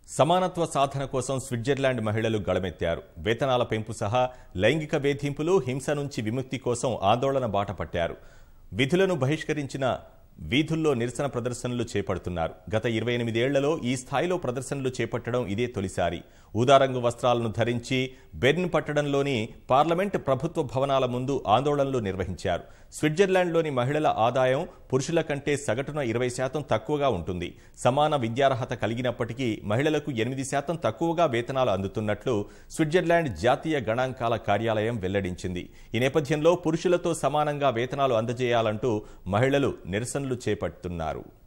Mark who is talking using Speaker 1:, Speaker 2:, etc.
Speaker 1: సమానత్వ సాధన కోసం స్విట్జర్లాండ్ మహిళలు గళమెత్తారు వేతనాల పెంపు సహా లైంగిక వేధింపులు హింస నుంచి విముక్తి కోసం ఆందోళన బాట పట్టారు విధులను బహిష్కరించిన వీధుల్లో నిరసన ప్రదర్శనలు చేపడుతున్నారు గత ఇరవై ఎనిమిదేళ్లలో ఈ స్థాయిలో ప్రదర్శనలు చేపట్టడం ఇదే తొలిసారి ఊదారంగు వస్త్రాలను ధరించి బెర్న్ పట్టణంలోని పార్లమెంట్ ప్రభుత్వ భవనాల ముందు ఆందోళనలు నిర్వహించారు స్విట్జర్లాండ్లోని మహిళల ఆదాయం పురుషుల కంటే సగటున ఇరవై శాతం తక్కువగా ఉంటుంది సమాన విద్యార్హత కలిగినప్పటికీ మహిళలకు ఎనిమిది శాతం తక్కువగా వేతనాలు అందుతున్నట్లు స్విట్జర్లాండ్ జాతీయ గణాంకాల కార్యాలయం వెల్లడించింది ఈ నేపథ్యంలో పురుషులతో సమానంగా వేతనాలు అందజేయాలంటూ మహిళలు నిరసనలు చేపడుతున్నారు